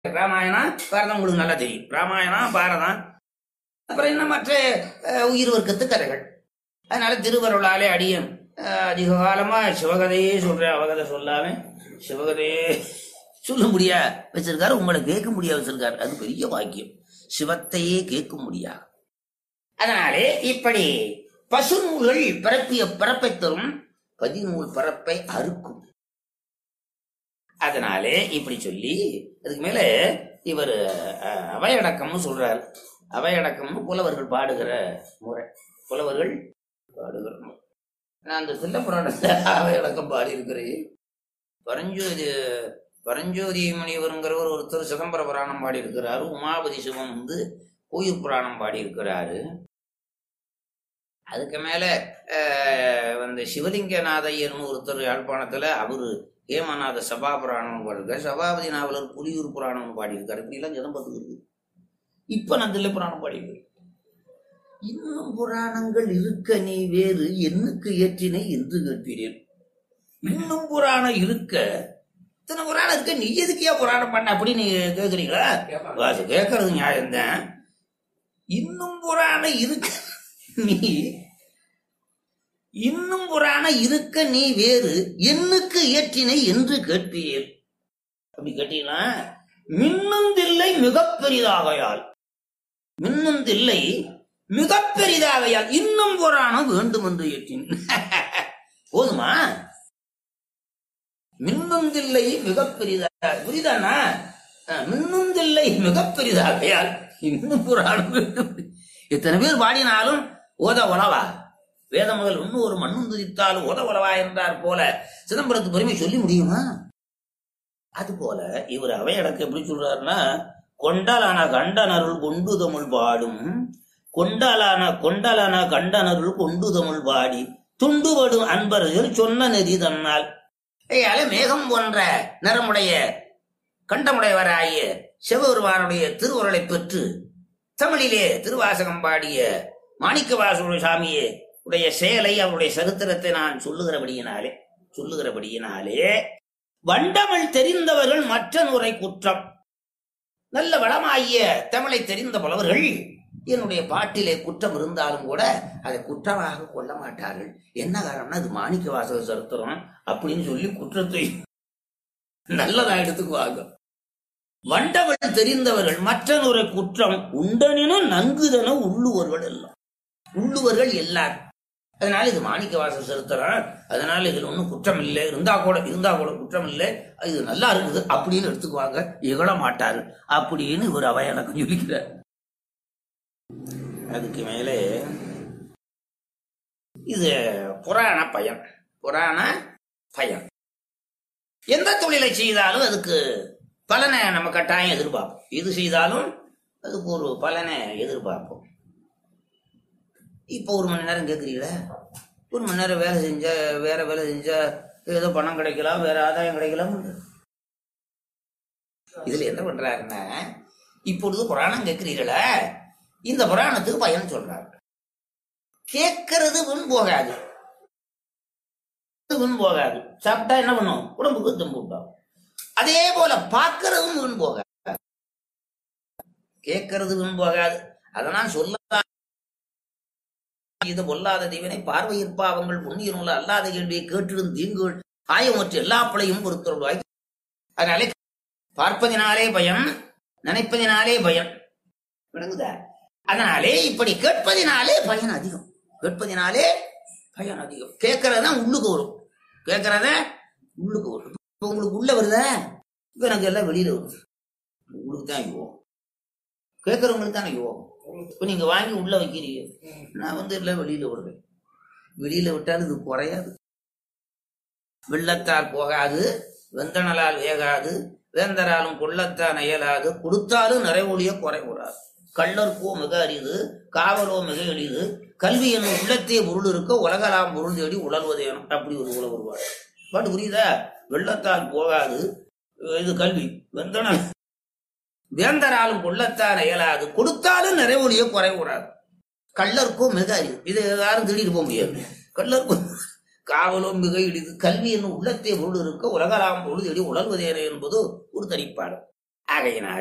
ராமாயணம் பாரதம் உங்களுக்கு நல்லா தெரியும் ராமாயணம் பாரதம் அப்புறம் இன்னும் மற்ற அஹ், உயிர் வர்க்கத்து கதைகள் அதனால திருவருளாலே அடியன் அஹ், அதிக காலமா சிவகதையே சொல்றேன் அவகதை சொல்லாம சிவகதையே சொல்ல முடியா வச்சிருக்காரு உங்களை கேட்க முடியா வச்சிருக்காரு அது பெரிய வாக்கியம் சிவத்தையே கேட்க முடியா அதனாலே இப்படி பசு நூல்கள் பிறப்பிய பிறப்பை தரும் பதிநூல் பரப்பை அறுக்கும் அதனாலே இப்படி சொல்லி அதுக்கு மேல இவர் அவையடக்கம்னு சொல்றார் அவையடக்கம்னு புலவர்கள் பாடுகிற முறை புலவர்கள் பாடுகிற முறை நான் அந்த சில்ல புராணத்தை அவையடக்கம் பாடி இருக்கிறேன் பரஞ்சோதி பரஞ்சோதி முனிவருங்கிறவர் ஒருத்தர் சிதம்பர புராணம் பாடி இருக்கிறாரு உமாபதி சிவன் வந்து கோயில் புராணம் பாடி இருக்கிறாரு அதுக்கு மேல அஹ், வந்து சிவலிங்கநாதையர்னு ஒருத்தர் யாழ்ப்பாணத்துல அவரு ஹேமநாத சபா புராணம் பாடிருக்காரு சபாபதி நாவலர் புலியூர் புராணம் பாடியிருக்காரு இப்படி எல்லாம் ஜனம்பத்துக்கு இருக்கு இப்ப நான் தில்லை புராணம் பாடியிருக்கேன் இன்னும் புராணங்கள் இருக்க நீ வேறு என்னுக்கு ஏற்றினை என்று கேட்கிறேன் இன்னும் புராணம் இருக்க இத்தனை புராணம் இருக்க நீ எதுக்கியா புராணம் பண்ண அப்படின்னு கேக்குறீங்களா வாசு கேட்கறது நியாயம்தான் இன்னும் புராணம் இருக்க நீ இன்னும் புராணம் இருக்க நீ வேறு என்னுக்கு ஏற்றினை என்று கேட்பீர் அப்படி கேட்டீங்கன்னா மின்னுந்தில்லை மிகப் பெரிதாகையால் மின்னுந்தில்லை மிகப் பெரிதாகையால் இன்னும் புராணம் வேண்டும் என்று ஏற்றின் போதுமா மின்னுந்தில்லை மிகப் பெரிதாக புரியுதானா அஹ், மின்னுந்தில்லை மிகப் பெரிதாகையால் இன்னும் புராணம் வேண்டும் எத்தனை பேர் பாடினாலும் ஓத உலவா வேத முதல் இன்னும் ஒரு மண்ணும் துதித்தாலும் ஓத உலவா என்றார் போல சிதம்பரத்து பெருமை சொல்லி முடியுமா அது போல இவர் அவையடக்க எப்படி சொல்றாருன்னா கொண்டலான கண்டனருள் கொண்டு தமிழ் பாடும் கொண்டலான கொண்டலான கண்டனருள் கொண்டு தமிழ் பாடி துண்டுபடும் அன்பர்கள் சொன்ன நெறி தன்னால் ஐயால மேகம் போன்ற நிறமுடைய கண்டமுடையவராகிய சிவபெருமானுடைய திருவுருளை பெற்று தமிழிலே திருவாசகம் பாடிய மாணிக்கவாசு சாமியே உடைய செயலை அவருடைய சரித்திரத்தை நான் சொல்லுகிறபடியினாலே சொல்லுகிறபடியினாலே வண்டமிழ் தெரிந்தவர்கள் மற்ற நுரை குற்றம் நல்ல வளமாகிய தமிழை தெரிந்த புலவர்கள் என்னுடைய பாட்டிலே குற்றம் இருந்தாலும் கூட அதை குற்றமாக கொள்ள மாட்டார்கள் என்ன காரணம்னா அது மாணிக்க வாசக சரித்திரம் அப்படின்னு சொல்லி குற்றத்தை நல்லதா எடுத்துக்குவாங்க வண்டவள் தெரிந்தவர்கள் மற்ற நுரை குற்றம் உண்டனினும் நன்குதன உள்ளுவர்கள் எல்லாம் உள்ளுவர்கள் எல்லாரும் அதனால இது மாணிக்க வாசல் செலுத்துறான் அதனால இதுல ஒன்றும் குற்றம் இல்லை இருந்தா கூட இருந்தா கூட குற்றம் இல்லை இது நல்லா இருக்குது அப்படின்னு எடுத்துக்குவாங்க இகழ மாட்டாரு அப்படின்னு இவர் அவையடக்கம் சொல்லிக்கிறார் அதுக்கு மேலே இது புராண பயன் புராண பயன் எந்த தொழிலை செய்தாலும் அதுக்கு பலனை நம்ம கட்டாயம் எதிர்பார்ப்போம் எது செய்தாலும் அதுக்கு ஒரு பலனை எதிர்பார்ப்போம் இப்போ ஒரு மணி நேரம் கேட்குறீங்களா ஒரு மணி நேரம் வேலை செஞ்சா வேற வேலை செஞ்சா ஏதோ பணம் கிடைக்கலாம் வேற ஆதாயம் கிடைக்கலாம் இதுல என்ன பண்றாருன்னா இப்பொழுது புராணம் கேட்கிறீர்களா இந்த புராணத்துக்கு பயன் சொல்றாரு கேட்கறது முன் போகாது முன் போகாது சாப்பிட்டா என்ன பண்ணும் உடம்புக்கு தெம்பு விட்டோம் அதே போல பார்க்கறதும் முன் போகாது கேட்கறது முன் போகாது அதனால் சொல்ல இது பொல்லாத தீவனை பார்வையிற் பாவங்கள் புண்ணிய நூல அல்லாத கேள்வியை கேட்டிடும் தீங்குகள் ஆயமற்ற எல்லா பிழையும் பொறுத்தருள்வாய் அதனாலே பார்ப்பதினாலே பயம் நினைப்பதினாலே பயம் விளங்குதா அதனாலே இப்படி கேட்பதினாலே பயன் அதிகம் கேட்பதினாலே பயன் அதிகம் கேட்கறதுதான் உள்ளுக்கு வரும் கேட்கறத உள்ளுக்கு வரும் இப்ப உங்களுக்கு உள்ள வருதா இப்ப எனக்கு எல்லாம் வெளியில வருது உங்களுக்கு தான் யோகம் கேட்கறவங்களுக்கு தானே யோகம் இப்ப நீங்க வாங்கி உள்ள வைக்கிறீங்க நான் வந்து எல்லாம் வெளியில விடுறேன் வெளியில விட்டாலும் இது குறையாது வெள்ளத்தால் போகாது வெந்தனலால் வேகாது வேந்தராலும் கொள்ளத்தான் இயலாது கொடுத்தாலும் நிறைவொழிய குறைவுறாது கள்ளர்கோ மிக அரிது காவலோ மிக எளிது கல்வி என்னும் உள்ளத்தே பொருள் இருக்க உலகலாம் பொருள் தேடி உழல்வதேனும் அப்படி ஒரு உழவு வருவார் பாட்டு புரியுதா வெள்ளத்தால் போகாது இது கல்வி வெந்தன வேந்தராலும் கொள்ளத்தான் இயலாது கொடுத்தாலும் நிறைவொழிய குறைவுறாது கள்ளருக்கும் மிக அரிது இதை யாரும் திருடிட்டு போக முடியாது கள்ளருக்கும் காவலும் மிக எளிது கல்வி என்னும் உள்ளத்தை பொருள் இருக்க உலகலாம் பொருள் தேடி உணர்வதேனே என்பது ஒரு தனிப்பாடு ஆகையினால்